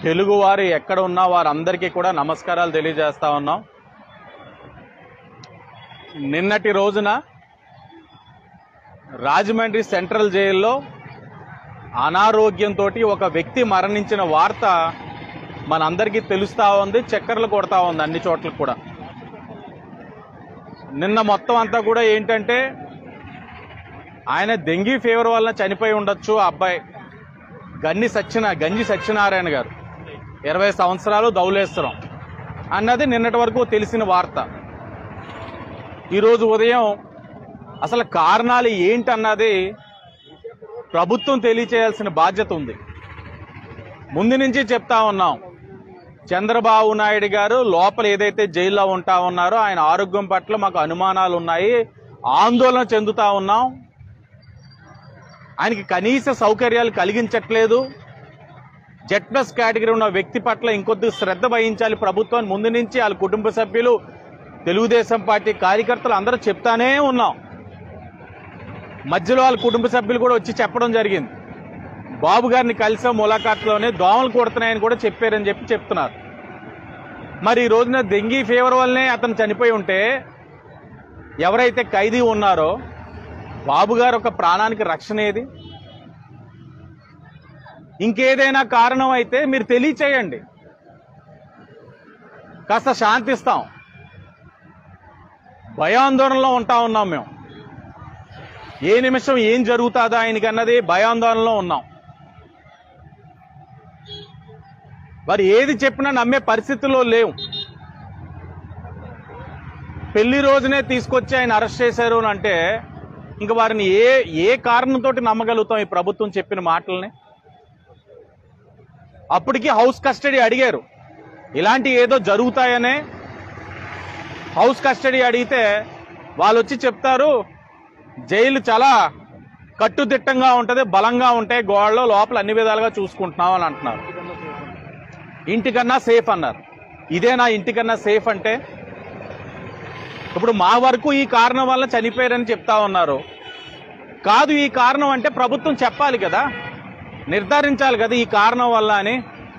తెలుగువారు ఎక్కడ ఉన్నా వారందరికీ కూడా నమస్కారాలు తెలియజేస్తా ఉన్నాం నిన్నటి రోజున రాజమండ్రి సెంట్రల్ జైల్లో అనారోగ్యంతో ఒక వ్యక్తి మరణించిన వార్త మనందరికీ తెలుస్తా ఉంది చక్కర్లు కొడతా ఉంది అన్ని చోట్ల కూడా నిన్న మొత్తం అంతా కూడా ఏంటంటే ఆయన డెంగీ ఫీవర్ వల్ల చనిపోయి ఉండొచ్చు ఆ అబ్బాయి గన్ని సత్యన గంజి సత్యనారాయణ గారు ఇరవై సంవత్సరాలు ధౌలేశ్వరం అన్నది నిన్నటి వరకు తెలిసిన వార్త ఈరోజు ఉదయం అసలు కారణాలు ఏంటన్నది ప్రభుత్వం తెలియచేయాల్సిన బాధ్యత ఉంది ముందు నుంచి చెప్తా ఉన్నాం చంద్రబాబు నాయుడు గారు లోపల ఏదైతే జైల్లో ఉంటా ఉన్నారో ఆయన ఆరోగ్యం పట్ల మాకు అనుమానాలు ఉన్నాయి ఆందోళన చెందుతా ఉన్నాం ఆయనకి కనీస సౌకర్యాలు కలిగించట్లేదు జెడ్ ప్లస్ కేటగిరీ ఉన్న వ్యక్తి పట్ల ఇంకొద్ది శ్రద్ధ వహించాలి ప్రభుత్వం ముందు నుంచి వాళ్ళ కుటుంబ సభ్యులు తెలుగుదేశం పార్టీ కార్యకర్తలు అందరూ చెప్తానే ఉన్నాం మధ్యలో వాళ్ళ కుటుంబ సభ్యులు కూడా వచ్చి చెప్పడం జరిగింది బాబు గారిని కలిసే ములాఖాత్లోనే దోమలు కొడుతున్నాయని కూడా చెప్పారని చెప్పి చెప్తున్నారు మరి ఈ రోజున డెంగీ ఫీవర్ వల్లనే అతను చనిపోయి ఉంటే ఎవరైతే ఖైదీ ఉన్నారో బాబు గారు ఒక ప్రాణానికి రక్షణ ఏది ఇంకేదైనా కారణం అయితే మీరు తెలియచేయండి కాస్త శాంతిస్తాం భయాందోళనలో ఉంటా ఉన్నాం మేము ఏ నిమిషం ఏం జరుగుతుందా ఆయనకి అన్నది భయాందోళనలో ఉన్నాం మరి ఏది చెప్పినా నమ్మే పరిస్థితుల్లో లేవు పెళ్లి రోజునే తీసుకొచ్చి ఆయన అరెస్ట్ చేశారు అని అంటే ఇంక వారిని ఏ ఏ కారణంతో నమ్మగలుగుతాం ఈ ప్రభుత్వం చెప్పిన మాటల్ని అప్పటికి హౌస్ కస్టడీ అడిగారు ఇలాంటి ఏదో జరుగుతాయనే హౌస్ కస్టడీ అడిగితే వాళ్ళు వచ్చి చెప్తారు జైలు చాలా కట్టుదిట్టంగా ఉంటది బలంగా ఉంటాయి గోడలో లోపల అన్ని విధాలుగా చూసుకుంటున్నాం అని అంటున్నారు ఇంటికన్నా సేఫ్ అన్నారు ఇదేనా ఇంటికన్నా సేఫ్ అంటే ఇప్పుడు మా వరకు ఈ కారణం వల్ల చనిపోయారని చెప్తా ఉన్నారు కాదు ఈ కారణం అంటే ప్రభుత్వం చెప్పాలి కదా నిర్ధారించాలి కదా ఈ కారణం వల్ల అని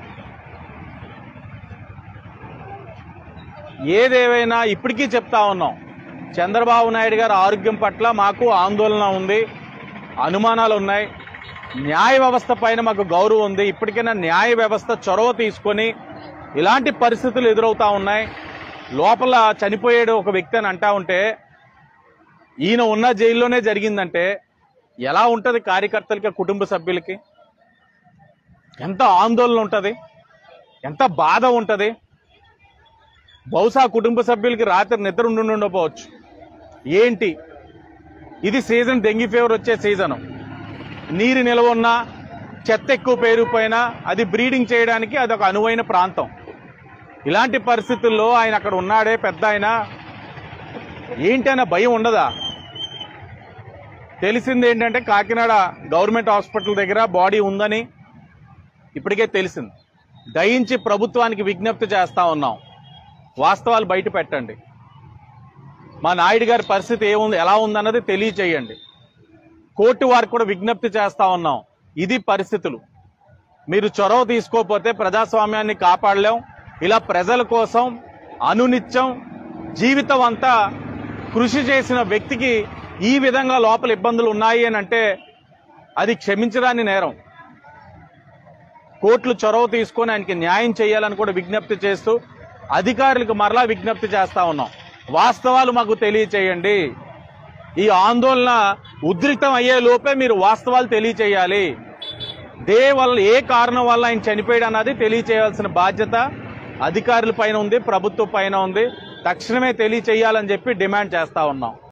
ఏదేవైనా ఇప్పటికీ చెప్తా ఉన్నాం చంద్రబాబు నాయుడు గారి ఆరోగ్యం పట్ల మాకు ఆందోళన ఉంది అనుమానాలు ఉన్నాయి న్యాయ వ్యవస్థ పైన మాకు గౌరవం ఉంది ఇప్పటికైనా న్యాయ వ్యవస్థ చొరవ తీసుకొని ఇలాంటి పరిస్థితులు ఎదురవుతా ఉన్నాయి లోపల చనిపోయాడు ఒక వ్యక్తి అని అంటా ఉంటే ఈయన ఉన్న జైల్లోనే జరిగిందంటే ఎలా ఉంటది కార్యకర్తలకి కుటుంబ సభ్యులకి ఎంత ఆందోళన ఉంటది ఎంత బాధ ఉంటది బహుశా కుటుంబ సభ్యులకి రాత్రి నిద్ర ఉండి ఉండకపోవచ్చు ఏంటి ఇది సీజన్ డెంగీ ఫీవర్ వచ్చే సీజన్ నీరు నిల్వ ఉన్నా చెత్త ఎక్కువ పేరుపోయినా అది బ్రీడింగ్ చేయడానికి అది ఒక అనువైన ప్రాంతం ఇలాంటి పరిస్థితుల్లో ఆయన అక్కడ ఉన్నాడే పెద్ద ఆయన ఏంటనే భయం ఉండదా తెలిసింది ఏంటంటే కాకినాడ గవర్నమెంట్ హాస్పిటల్ దగ్గర బాడీ ఉందని ఇప్పటికే తెలిసింది దయించి ప్రభుత్వానికి విజ్ఞప్తి చేస్తా ఉన్నాం వాస్తవాలు బయట పెట్టండి మా నాయుడు గారి పరిస్థితి ఏముంది ఎలా ఉందన్నది తెలియచేయండి కోర్టు వారికి కూడా విజ్ఞప్తి చేస్తా ఉన్నాం ఇది పరిస్థితులు మీరు చొరవ తీసుకోకపోతే ప్రజాస్వామ్యాన్ని కాపాడలేం ఇలా ప్రజల కోసం అనునిత్యం జీవితం అంతా కృషి చేసిన వ్యక్తికి ఈ విధంగా లోపల ఇబ్బందులు ఉన్నాయి అని అంటే అది క్షమించడాన్ని నేరం కోర్టులు చొరవ తీసుకొని ఆయనకి న్యాయం చేయాలని కూడా విజ్ఞప్తి చేస్తూ అధికారులకు మరలా విజ్ఞప్తి చేస్తా ఉన్నాం వాస్తవాలు మాకు తెలియచేయండి ఈ ఆందోళన ఉధృతం అయ్యే లోపే మీరు వాస్తవాలు తెలియచేయాలి దే వల్ల ఏ కారణం వల్ల ఆయన చనిపోయాడు అన్నది తెలియచేయాల్సిన బాధ్యత అధికారుల పైన ఉంది ప్రభుత్వం పైన ఉంది తక్షణమే తెలియచేయాలని చెప్పి డిమాండ్ చేస్తా ఉన్నాం